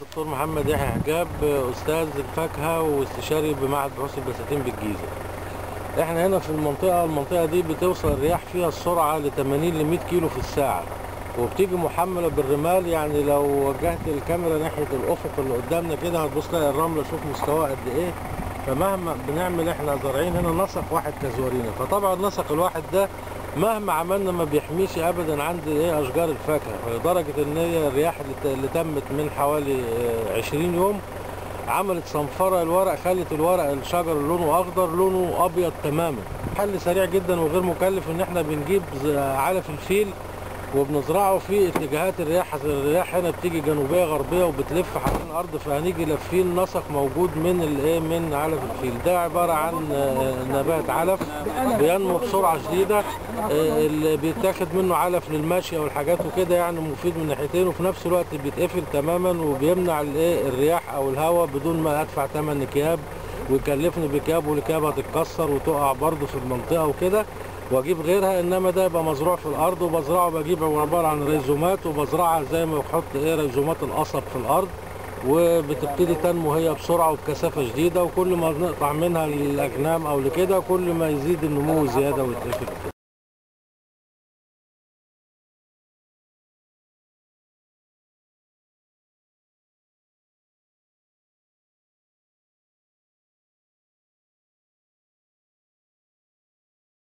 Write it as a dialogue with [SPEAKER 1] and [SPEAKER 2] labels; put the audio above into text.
[SPEAKER 1] دكتور محمد يحيى حجاب استاذ الفاكهه واستشاري بمعهد بحوث البساتين بالجيزه احنا هنا في المنطقه المنطقه دي بتوصل الرياح فيها السرعه ل 80 ل 100 كيلو في الساعه وبتيجي محمله بالرمال يعني لو وجهت الكاميرا ناحيه الافق اللي قدامنا كده هتبص تلاقي الرمله شوف مستواها قد ايه فمهما بنعمل احنا زارعين هنا نسق واحد كزوارينا فطبعا النسق الواحد ده مهما عملنا ما بيحميش ابدا عند ايه اشجار الفاكهه لدرجه ان هي الرياح اللي ت- اللي تمت من حوالي آه، 20 يوم عملت صنفره الورق خلت الورق الشجر اللي لونه اخضر لونه ابيض تماما حل سريع جدا وغير مكلف ان احنا بنجيب ز- علف الفيل وبنزرعه في اتجاهات الرياح الرياح هنا بتيجي جنوبيه غربيه وبتلف حوالين الارض فهنيجي لافين نسق موجود من الايه من علف الفيل ده عباره عن آه، نبات علف بينمو بسرعه شديده آه، اللي بيتاخد منه علف للمشي او الحاجات وكده يعني مفيد من ناحيتين وفي نفس الوقت بيتقفل تماما وبيمنع الايه الرياح او الهواء بدون ما ادفع ثمن اكياب ويكلفني بكياب والكياب هتتكسر وتقع برضه في المنطقه وكده واجيب غيرها انما ده يبقى مزروع في الارض وبزرعه بجيب عباره عن ريزومات وبزرعها زي ما بحط ايه ريزومات القصب في الارض وبتبتدي تنمو هي بسرعه وبكثافه شديده وكل ما نقطع منها الاجنام او لكده كل ما يزيد النمو زياده ويتقفل